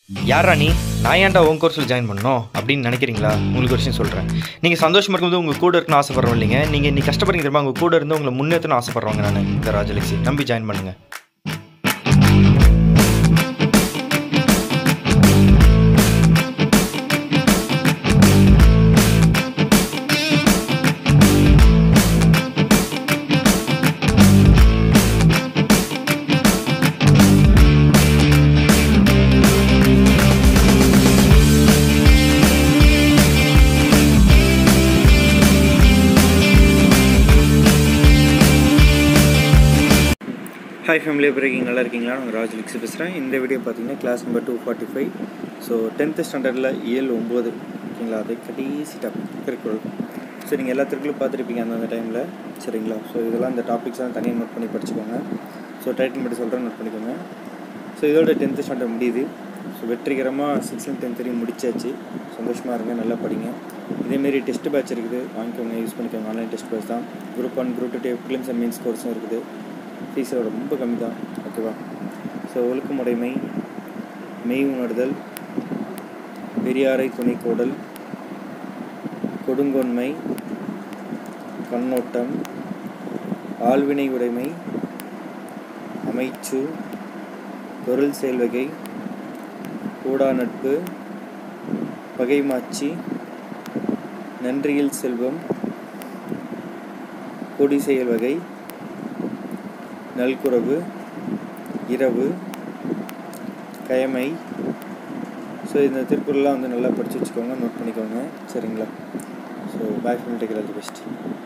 யாரா நீ நான் ஏன்டா உன் கோர்ஸில் ஜாயின் பண்ணணும் அப்படின்னு நினைக்கிறீங்களா உங்களுக்கு ஒரு விஷயம் சொல்கிறேன் நீங்கள் சந்தோஷமாக இருக்கும்போது உங்கள் கூட இருக்கணும்னு ஆசைப்படுறோம் இல்லைங்க நீங்கள் இன்னைக்கு கஷ்டப்படுறீங்க தெரியுமா உங்கள் கூட இருந்து உங்களை முன்னேற்றணும் ஆசைப்படுறவங்க நான் இந்த ராஜலட்சுமி நம்பி ஜாயின் பண்ணுங்கள் ஹாய் ஃபேமிலி எப்படி இருக்கீங்க நல்லா இருக்கீங்களா நான் ராஜ் பேசுகிறேன் இந்த வீடியோ பார்த்தீங்கன்னா class number two forty five so tenth ஸ்டாண்டர்டில் இயல் ஒம்பது ஓகேங்களா அது கடைசி டாபிக் திருக்குறள் ஸோ நீங்கள் எல்லா திருக்குறளும் பார்த்துருப்பீங்க அந்தந்த டைமில் சரிங்களா ஸோ இதெல்லாம் இந்த டாபிக்ஸ்லாம் தனியாக நோட் பண்ணி படிச்சுக்கோங்க ஸோ டைட்டில் மட்டும் சொல்கிறேன் நோட் பண்ணிக்கோங்க ஸோ இதோட டென்த்து ஸ்டாண்டர்ட் முடியுது ஸோ வெற்றிகரமாக சிக்ஸ்த் அண்ட் டென்த் வரையும் முடிச்சாச்சு சந்தோஷமாக இருங்க நல்லா படிங்க இதேமாரி டெஸ்ட் பேட்ச் இருக்குது வாங்கிக்கோங்க யூஸ் பண்ணிக்கோங்க ஆன்லைன் டெஸ்ட் பேட்ச் தான் group one group two prelims and mains கோர்ஸும் இருக்குது ஃபீஸ் ரொம்ப கம்மி தான் ஓகேவா ஸோ ஒழுக்கமுடைமை மெய் உணர்தல் பெரியாரை துணை கோடல் கொடுங்கொன்மை கண்ணோட்டம் ஆழ்வினை உடைமை அமைச்சு பொருள் செயல்வகை கூடா நட்பு பகைமாட்சி நன்றியில் செல்வம் கொடி செயல் வகை நல்குறவு இரவு கயமை ஸோ இந்த திருக்குறள்லாம் வந்து நல்லா படித்து வச்சுக்கோங்க நோட் பண்ணிக்கோங்க சரிங்களா ஸோ பேக் ஃபில் டேக் ஆல் தி பெஸ்ட்